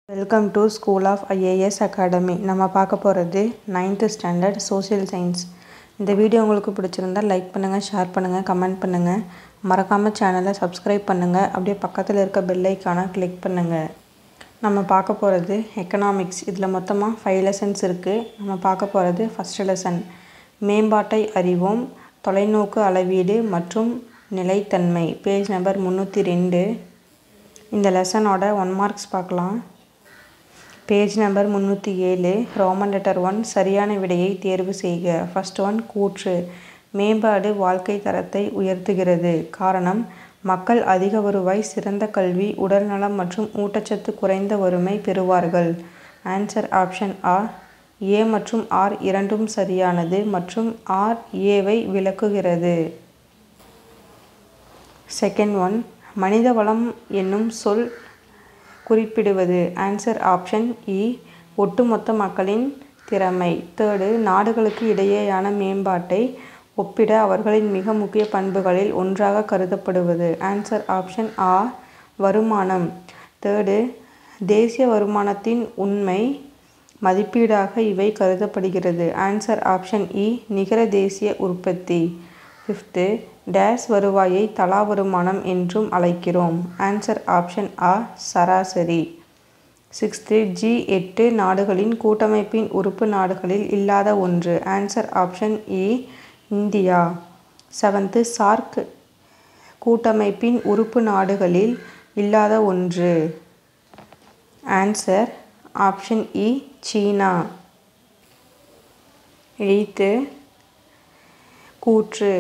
welcome to school of IAS academy நம்ம பார்க்க போகிறது நைன்த்து ஸ்டாண்டர்ட் சோஷியல் சயின்ஸ் இந்த வீடியோ உங்களுக்கு பிடிச்சிருந்தா லைக் பண்ணுங்கள் ஷேர் பண்ணுங்கள் கமெண்ட் பண்ணுங்கள் மறக்காமல் சேனலை சப்ஸ்கிரைப் பண்ணுங்கள் அப்படியே பக்கத்தில் இருக்க பெல் ஐக்கானை கிளிக் பண்ணுங்கள் நம்ம பார்க்க போகிறது எக்கனாமிக்ஸ் இதில் மொத்தமாக ஃபைவ் லெசன்ஸ் இருக்குது நம்ம பார்க்க போகிறது ஃபஸ்ட்டு லெசன் மேம்பாட்டை அறிவோம் தொலைநோக்கு அளவீடு மற்றும் நிலைத்தன்மை பேஜ் நம்பர் முந்நூற்றி ரெண்டு இந்த லெசனோட ஒன் மார்க்ஸ் பார்க்கலாம் பேஜ் நம்பர் முந்நூற்றி ஏழு ரோமன் லெட்டர் ஒன் சரியான விடையை தேர்வு செய்க ஃபர்ஸ்ட் ஒன் கூற்று மேம்பாடு வாழ்க்கை தரத்தை உயர்த்துகிறது காரணம் மக்கள் அதிக வருவாய் சிறந்த கல்வி உடல்நலம் மற்றும் ஊட்டச்சத்து குறைந்த வறுமை பெறுவார்கள் ஆன்சர் ஆப்ஷன் ஆர் ஏ மற்றும் ஆர் இரண்டும் சரியானது மற்றும் ஆர் ஏவை விளக்குகிறது செகண்ட் ஒன் மனித வளம் என்னும் சொல் குறிப்பிடுவது ஆன்சர் ஆப்ஷன் இ ஒட்டுமொத்த மக்களின் திறமை தேர்டு நாடுகளுக்கு இடையேயான மேம்பாட்டை ஒப்பிட அவர்களின் மிக முக்கிய பண்புகளில் ஒன்றாக கருதப்படுவது ஆன்சர் ஆப்ஷன் ஆ வருமானம் தேர்டு தேசிய வருமானத்தின் உண்மை மதிப்பீடாக இவை கருதப்படுகிறது ஆன்சர் ஆப்ஷன் இ நிகர தேசிய உற்பத்தி ஃபிஃப்த்து டேஸ் வருவாயை தலா வருமானம் என்றும் அழைக்கிறோம் ஆன்சர் ஆப்ஷன் ஆ சராசரி சிக்ஸ்த்து ஜி எட்டு நாடுகளின் கூட்டமைப்பின் உறுப்பு நாடுகளில் இல்லாத ஒன்று ஆன்சர் ஆப்ஷன் இ இந்தியா செவன்த்து சார்க் கூட்டமைப்பின் உறுப்பு நாடுகளில் இல்லாத ஒன்று ஆன்சர் ஆப்ஷன் இ சீனா எய்த்து கூற்று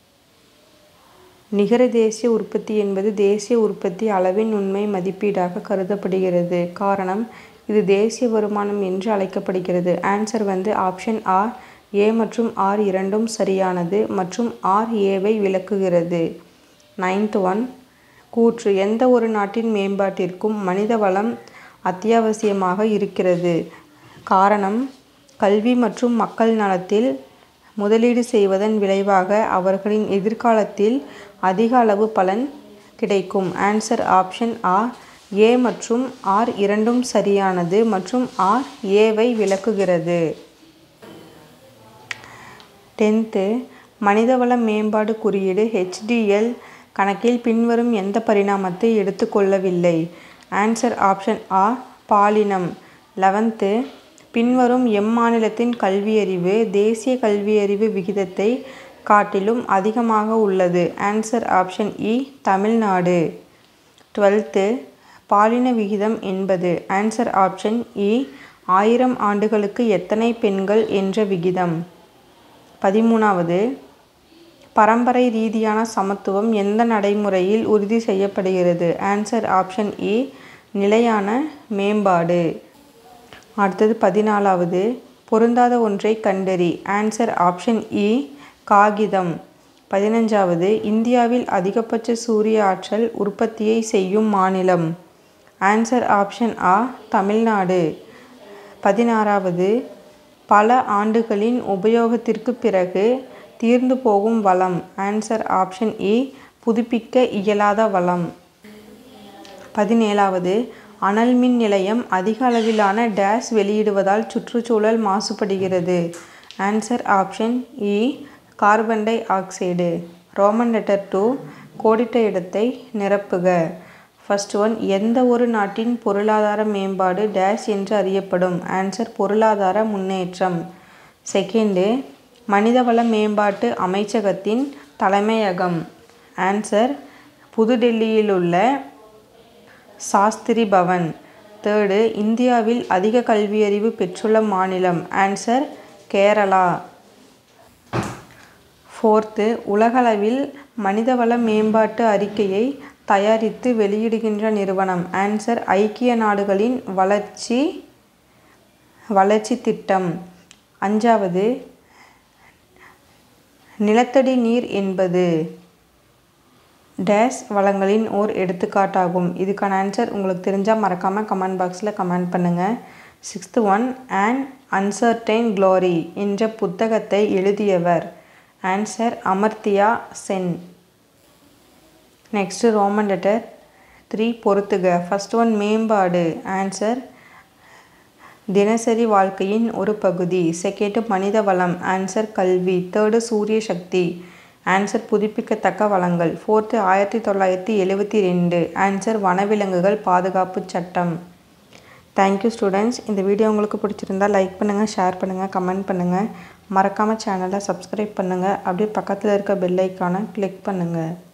நிகர தேசிய உற்பத்தி என்பது தேசிய உற்பத்தி அளவின் உண்மை மதிப்பீடாக கருதப்படுகிறது காரணம் இது தேசிய வருமானம் என்று அழைக்கப்படுகிறது ஆன்சர் வந்து ஆப்ஷன் ஆர் ஏ மற்றும் ஆர் இரண்டும் சரியானது மற்றும் ஆர் ஏவை விளக்குகிறது நைன்த் ஒன் கூற்று எந்த ஒரு நாட்டின் மேம்பாட்டிற்கும் மனித வளம் அத்தியாவசியமாக இருக்கிறது காரணம் கல்வி மற்றும் மக்கள் நலத்தில் முதலீடு செய்வதன் விளைவாக அவர்களின் எதிர்காலத்தில் அதிக அளவு பலன் கிடைக்கும் ஆன்சர் ஆப்ஷன் ஆ ஏ மற்றும் ஆர் இரண்டும் சரியானது மற்றும் ஆர் ஏவை விளக்குகிறது டென்த்து மனிதவள மேம்பாடு குறியீடு ஹெச்டிஎல் கணக்கில் பின்வரும் எந்த பரிணாமத்தை எடுத்துக்கொள்ளவில்லை ஆன்சர் ஆப்ஷன் ஆ பாலினம் லெவன்த்து பின்வரும் எம்மாநிலத்தின் கல்வியறிவு தேசிய கல்வியறிவு விகிதத்தை காட்டிலும் அதிகமாக உள்ளது ஆன்சர் ஆப்ஷன் இ தமிழ்நாடு டுவெல்த்து பாலின விகிதம் என்பது ஆன்சர் ஆப்ஷன் இ ஆயிரம் ஆண்டுகளுக்கு எத்தனை பெண்கள் என்ற விகிதம் பதிமூணாவது பரம்பரை ரீதியான சமத்துவம் எந்த நடைமுறையில் உறுதி செய்யப்படுகிறது ஆன்சர் ஆப்ஷன் இ நிலையான மேம்பாடு அடுத்தது பதினாலாவது பொருந்தாத ஒன்றை கண்டறி ஆன்சர் ஆப்ஷன் இ காகிதம் பதினஞ்சாவது இந்தியாவில் அதிகபட்ச சூரிய ஆற்றல் உற்பத்தியை செய்யும் மாநிலம் ஆன்சர் ஆப்ஷன் ஆ தமிழ்நாடு பதினாறாவது பல ஆண்டுகளின் உபயோகத்திற்கு பிறகு தீர்ந்து போகும் வளம் ஆன்சர் ஆப்ஷன் இ புதுப்பிக்க இயலாத வளம் பதினேழாவது அனல் மின் நிலையம் அதிக அளவிலான டேஸ் வெளியிடுவதால் சுற்றுச்சூழல் மாசுபடுகிறது ஆன்சர் ஆப்ஷன் இ carbon dioxide Roman letter two கோடிட்ட இடத்தை நிரப்புக ஃபர்ஸ்ட் ஒன் எந்த ஒரு நாட்டின் பொருளாதார மேம்பாடு டேஷ் என்று அறியப்படும் ஆன்சர் பொருளாதார முன்னேற்றம் செகண்டு மனிதவள மேம்பாட்டு அமைச்சகத்தின் தலைமையகம் ஆன்சர் புதுடெல்லியிலுள்ள சாஸ்திரி பவன் தேர்டு இந்தியாவில் அதிக கல்வியறிவு பெற்றுள்ள மாநிலம் ஆன்சர் கேரளா ஃபோர்த்து உலகளவில் மனிதவள மேம்பாட்டு அறிக்கையை தயாரித்து வெளியிடுகின்ற நிறுவனம் ஆன்சர் ஐக்கிய நாடுகளின் வளர்ச்சி வளர்ச்சி திட்டம் அஞ்சாவது நிலத்தடி நீர் என்பது டேஸ் வளங்களின் ஓர் எடுத்துக்காட்டாகும் இதுக்கான ஆன்சர் உங்களுக்கு தெரிஞ்சால் மறக்காமல் கமெண்ட் பாக்ஸில் கமெண்ட் பண்ணுங்கள் sixth one and uncertain glory என்ற புத்தகத்தை எழுதியவர் answer Amartya Sen next Roman letter three பொறுத்துக ஃபஸ்ட் ஒன் மேம்பாடு ஆன்சர் தினசரி வாழ்க்கையின் ஒரு பகுதி செகண்டு மனித வளம் ஆன்சர் கல்வி தேர்டு சூரிய சக்தி ஆன்சர் புதுப்பிக்கத்தக்க வளங்கள் ஃபோர்த்து ஆயிரத்தி தொள்ளாயிரத்தி எழுபத்தி ரெண்டு ஆன்சர் வனவிலங்குகள் பாதுகாப்பு சட்டம் தேங்க்யூ ஸ்டூடெண்ட்ஸ் இந்த வீடியோ உங்களுக்கு பிடிச்சிருந்தா லைக் பண்ணுங்கள் ஷேர் பண்ணுங்கள் கமெண்ட் பண்ணுங்கள் மறக்காமல் சேனலை சப்ஸ்கிரைப் பண்ணுங்கள் அப்படியே பக்கத்தில் இருக்க பெல் ஐக்கானை கிளிக் பண்ணுங்கள்